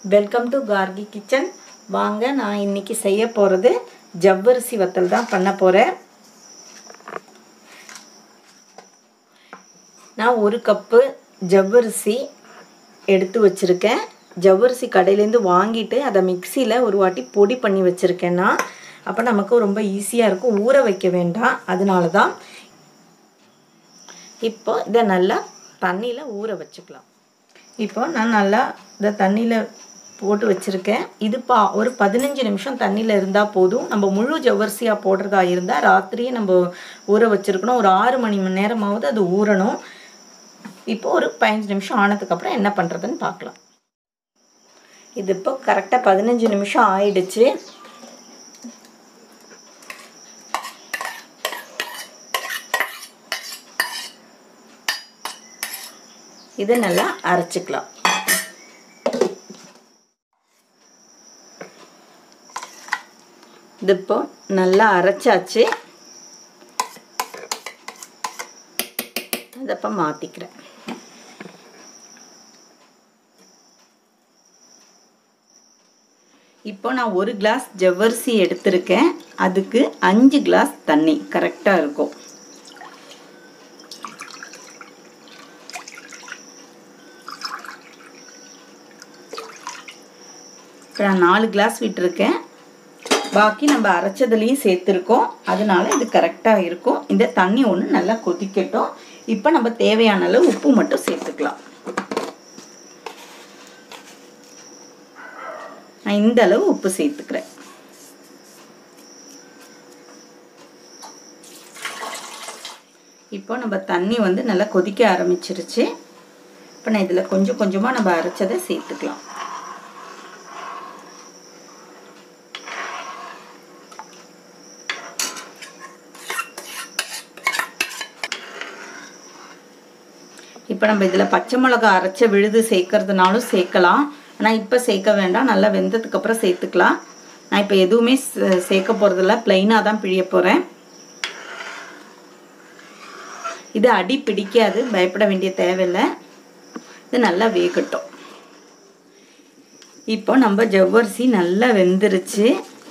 welcome to Gargi kitchen வாங்க நான் இன்னைக்கு செய்ய போகிறது ஜவ்வரிசி வத்தல் தான் பண்ண போகிறேன் நான் ஒரு கப்பு ஜவ்வரிசி எடுத்து வச்சுருக்கேன் ஜவ்வரிசி கடையிலேருந்து வாங்கிட்டு அதை மிக்சியில் ஒரு வாட்டி பொடி பண்ணி வச்சுருக்கேன்னா அப்போ நமக்கு ரொம்ப ஈஸியாக இருக்கும் ஊற வைக்க வேண்டாம் அதனால தான் இப்போ இதை நல்லா தண்ணியில் ஊற வச்சுக்கலாம் இப்போ நான் நல்லா இதை தண்ணியில் போட்டு வச்சுருக்கேன் இது பா ஒரு பதினஞ்சு நிமிஷம் தண்ணியில் இருந்தால் போதும் நம்ம முழு ஜவ்வரிசியாக போடுறதா இருந்தால் ராத்திரியே நம்ம ஊற வச்சுருக்கணும் ஒரு ஆறு மணி மணி நேரமாவது அது ஊறணும் இப்போ ஒரு பதினஞ்சு நிமிஷம் ஆனதுக்கப்புறம் என்ன பண்ணுறதுன்னு பார்க்கலாம் இது இப்போ கரெக்டாக பதினஞ்சு நிமிஷம் ஆயிடுச்சு இதை நல்லா அரைச்சிக்கலாம் இது இப்போ நல்லா அரைச்சாச்சு அதை இப்போ மாற்றிக்கிறேன் இப்போ நான் ஒரு கிளாஸ் ஜவ்வரிசி எடுத்திருக்கேன் அதுக்கு அஞ்சு கிளாஸ் தண்ணி கரெக்டாக இருக்கும் இப்போ நான் நாலு கிளாஸ் விட்டுருக்கேன் பாக்கி நம்ம அரைச்சதுலேயும் சேர்த்துருக்கோம் அதனால இது கரெக்டாக இருக்கும் இந்த தண்ணி ஒன்று நல்லா கொதிக்கட்டும் இப்போ நம்ம தேவையான அளவு உப்பு மட்டும் சேர்த்துக்கலாம் நான் இந்த அளவு உப்பு சேர்த்துக்கிறேன் இப்போ நம்ம தண்ணி வந்து நல்லா கொதிக்க ஆரம்பிச்சிருச்சு இப்போ நான் இதில் கொஞ்சம் கொஞ்சமாக நம்ம அரைச்சதை சேர்த்துக்கலாம் இப்போ நம்ம இதில் பச்சை மிளகா அரைச்ச விழுது சேர்க்கறதுனாலும் சேர்க்கலாம் ஆனால் இப்போ சேர்க்க வேண்டாம் நல்லா வெந்ததுக்கப்புறம் சேர்த்துக்கலாம் நான் இப்போ எதுவுமே சேர்க்க போகிறதில்ல ப்ளைனாக தான் பிழிய போகிறேன் இது அடி பிடிக்காது பயப்பட வேண்டிய தேவையில்லை இது நல்லா வேகட்டும் இப்போ நம்ம ஜவ்வரிசி நல்லா வெந்துருச்சு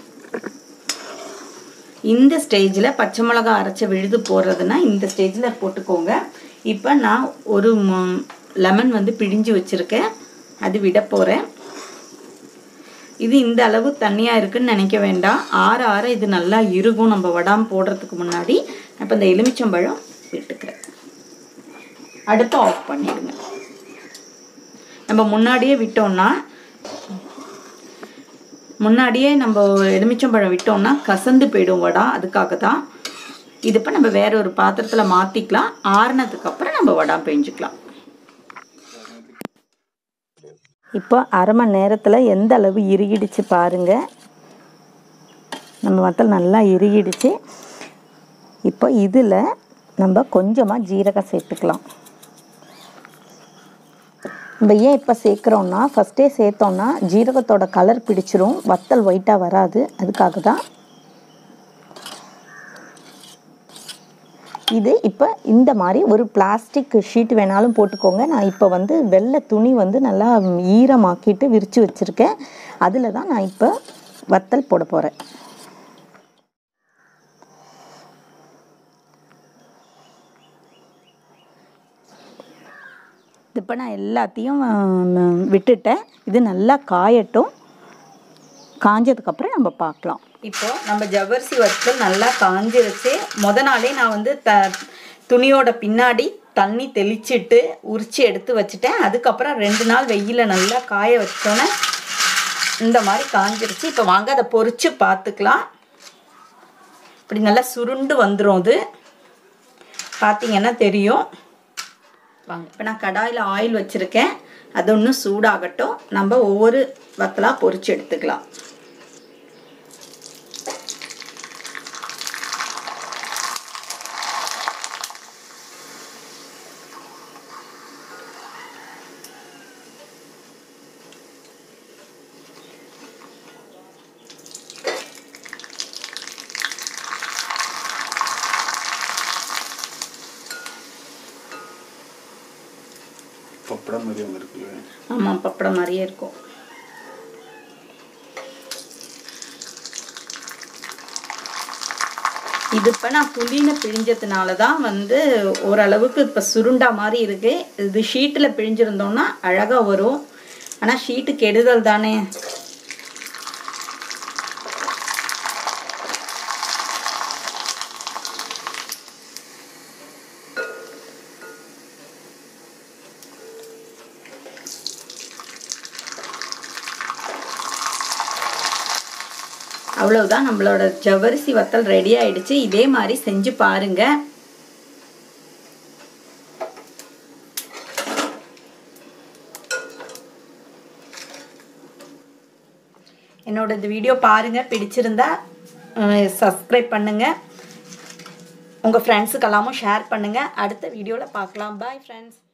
இந்த ஸ்டேஜில் பச்சை மிளகா அரைச்ச விழுது போடுறதுன்னா இந்த ஸ்டேஜில் போட்டுக்கோங்க இப்போ நான் ஒரு லெமன் வந்து பிழிஞ்சு வச்சுருக்கேன் அது விட போகிறேன் இது இந்த அளவு தண்ணியாக இருக்குன்னு நினைக்க வேண்டாம் ஆற ஆற இது நல்லா இருக்கும் நம்ம வடாம் போடுறதுக்கு முன்னாடி இப்போ இந்த எலுமிச்சம்பழம் விட்டுக்கிறேன் அடுப்பு ஆஃப் பண்ணிடுங்க நம்ம முன்னாடியே விட்டோம்னா முன்னாடியே நம்ம எலுமிச்சம்பழம் விட்டோம்னா கசந்து போயிடும் வடா அதுக்காக தான் இது இப்போ நம்ம வேற ஒரு பாத்திரத்தில் மாற்றிக்கலாம் ஆறுனதுக்கப்புறம் நம்ம வடா பெஞ்சுக்கலாம் இப்போ அரை மணி நேரத்தில் எந்த அளவு இறுகிடுச்சு பாருங்க நம்ம வத்தல் நல்லா இறுகிடுச்சு இப்போ இதில் நம்ம கொஞ்சமாக ஜீரகம் சேர்த்துக்கலாம் நம்ம ஏன் இப்போ சேர்க்குறோன்னா ஃபஸ்ட்டே சேர்த்தோன்னா ஜீரகத்தோட கலர் பிடிச்சிரும் வத்தல் ஒயிட்டாக வராது அதுக்காக தான் இது இப்போ இந்த மாதிரி ஒரு பிளாஸ்டிக் ஷீட் வேணாலும் போட்டுக்கோங்க நான் இப்போ வந்து வெள்ளை துணி வந்து நல்லா ஈரமாக்கிட்டு விரித்து வச்சுருக்கேன் அதில் தான் நான் இப்போ வத்தல் போட போகிறேன் இப்போ நான் எல்லாத்தையும் விட்டுட்டேன் இது நல்லா காயட்டும் காஞ்சதுக்கப்புறம் நம்ம பார்க்கலாம் இப்போ நம்ம ஜவ்வரிசி வத்தல் நல்லா காஞ்சிருச்சு முத நாளே நான் வந்து த துணியோட பின்னாடி தண்ணி தெளிச்சிட்டு உரிச்சு எடுத்து வச்சுட்டேன் அதுக்கப்புறம் ரெண்டு நாள் வெயில நல்லா காய வச்சோன்னே இந்த மாதிரி காஞ்சிருச்சு இப்போ வாங்க அதை பொறிச்சு பார்த்துக்கலாம் இப்படி நல்லா சுருண்டு வந்துடும் அது பார்த்தீங்கன்னா தெரியும் வாங்க இப்போ நான் கடாயில் ஆயில் வச்சுருக்கேன் அது ஒன்றும் சூடாகட்டும் நம்ம ஒவ்வொரு வத்தலாக பொறிச்சு எடுத்துக்கலாம் பப்படம் மாதிரி ஒன்று இருக்குல்ல ஆமாம் பப்படம் மாதிரியே இருக்கும் இது இப்போ நான் துணியில் பிழிஞ்சதுனால தான் வந்து ஓரளவுக்கு இப்போ சுருண்டா மாதிரி இருக்குது இது ஷீட்டில் பிழிஞ்சிருந்தோம்னா அழகாக வரும் ஆனால் ஷீட்டு கெடுதல் தானே அவ்வளவுதான் நம்மளோட ஜவ்வரிசி வத்தல் ரெடி ஆயிடுச்சு இதே மாதிரி செஞ்சு பாருங்க என்னோட இந்த வீடியோ பாருங்க பிடிச்சிருந்தா சப்ஸ்கிரைப் பண்ணுங்க உங்கள் ஃப்ரெண்ட்ஸுக்கெல்லாமும் ஷேர் பண்ணுங்க அடுத்த வீடியோவில் பார்க்கலாம் பாய் ஃப்ரெண்ட்ஸ்